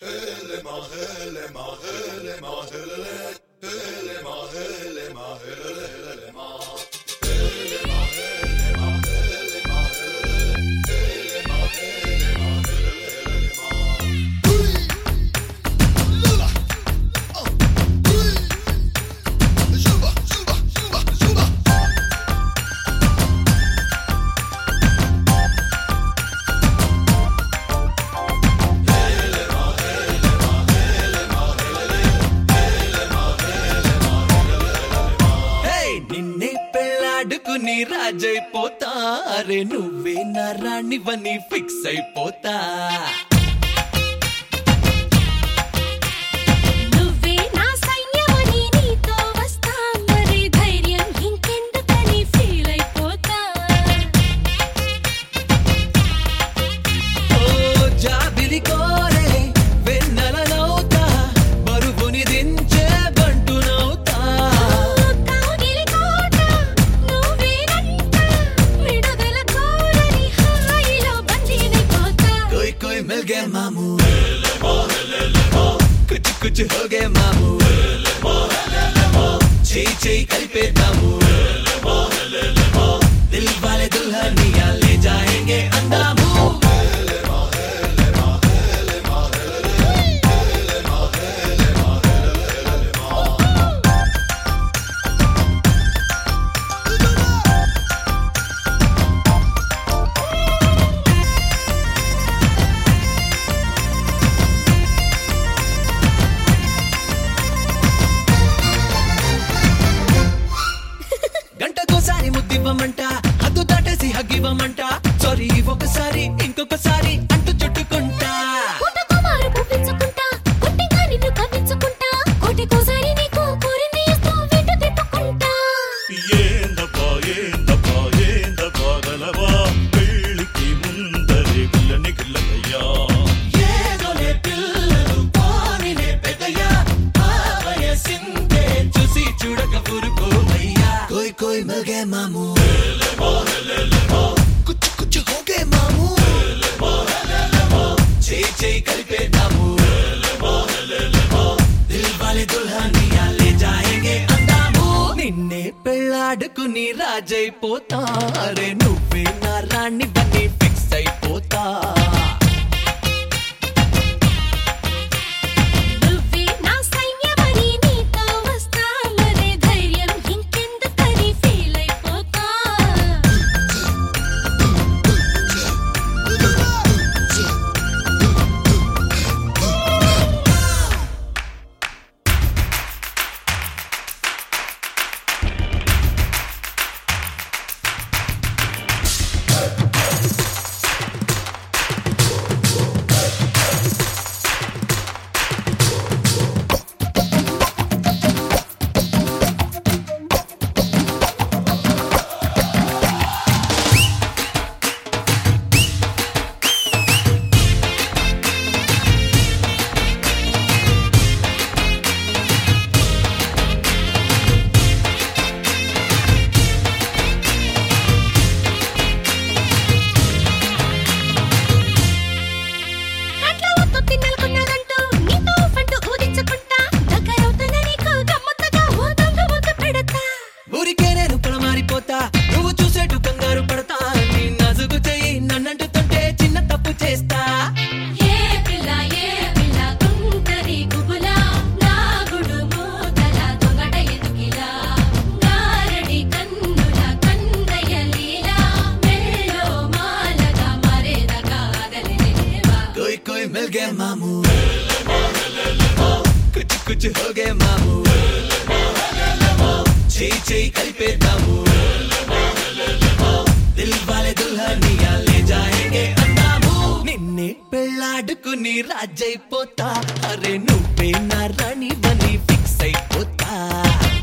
హే నిన్నే పెళ్ళాడుకుని రాజైపోతా అరే నువ్వే నా రాణివని ఫిక్స్ అయిపోతా నువ్వే నా సైన్యమని నీతో వస్తా మరి ధైర్యం ఇంకెందుకని ఫీల్ అయిపోతా ఓ జాబిలి కోరే వెన్నెలనవుతా బరువుని దించే బంటునవుతా కాగిలి కోట నువ్వేనంట విడుదల కోరని హాయిలో బందీనైపోతా कोई कोई मिल गए मामू कुछ कुछ हो गए मामू చేయి చేయి కలిపేద్దాము దిల్ వాలే దుల్హనియా లే జాయేంగే అందాము గంటకోసారి ముద్దివ్వమంట హద్దు దాటేసి హగ్గివ్వమంట సారీ ఒకసారి ఇంకొకసారి అంటూ చుట్టుకుంటా పుట్టకుమారు పువ్వించుకుంటా కొట్టిగా నిన్ను కవ్వించుకుంటా కోటికోసారి నీకు కోరింది ఇస్తూ వెంట తిప్పుకుంటా ఏందబ్బా ఏందబ్బా ఏందబ్బా గలవా పెళ్ళికి ముందరే పిల్లని గిల్లయ్యా ఏదోలే పిల్లలు పోనిలే పెద్దయ్యా ఆ వయసిందే చూసి చూడక ఊరుకోవయ్యా కోయ్ కోయ్ మిల్ గే మామూ కుచ్చు కుచ్చు హో గే మామూ చేయి చేయి కలిపేద్దాము దిల్ వాలే దుల్హనియా లే జాయేంగే అందాము నిన్నే పెళ్ళాడుకుని రాజైపోతా అరే నువ్వే నా రాణి బని ఫిక్స్ అయిపోతా నువ్వే నా సైన్యమని నీతో వస్తా మరి ధైర్యం ఇంకెందుకని ఫీల్ అయిపోతా అట్లా వద్దు తిన్నెలకున్నదంటూ నీతో ఫంటు ఊదించుకుంటా దగ్గరవుతున్న నీకు గమ్మత్తుగా ఓ దొంగ ముద్దు పెడతా ఊరికే నేను పొలమారిపోతా నువ్వు చూసేటు కంగారు పడతా నీ నసుగు చెయ్యి నన్నంటుతుంటే చిన్న తప్పు చేస్తా ఏ పిల్ల ఏ పిల్ల తుంటరి గుబుల నాగుడు మూతల దొంగట ఎదుకిలా గారడి కన్నుల కందయ్య లీలా మెల్లో మాలగా మరేదగా ఆగలేవా कोई कोई मिल गए मामू कुछ कुछ हो गए मामू చేయి చేయి కలిపేద్దాము దిల్ వాలే దుల్హనియా లే జాయేంగే అందాము నిన్నే పెళ్ళాడుకుని రాజైపోతా అరే నువ్వే నా రాణి బని ఫిక్స్ అయిపోతా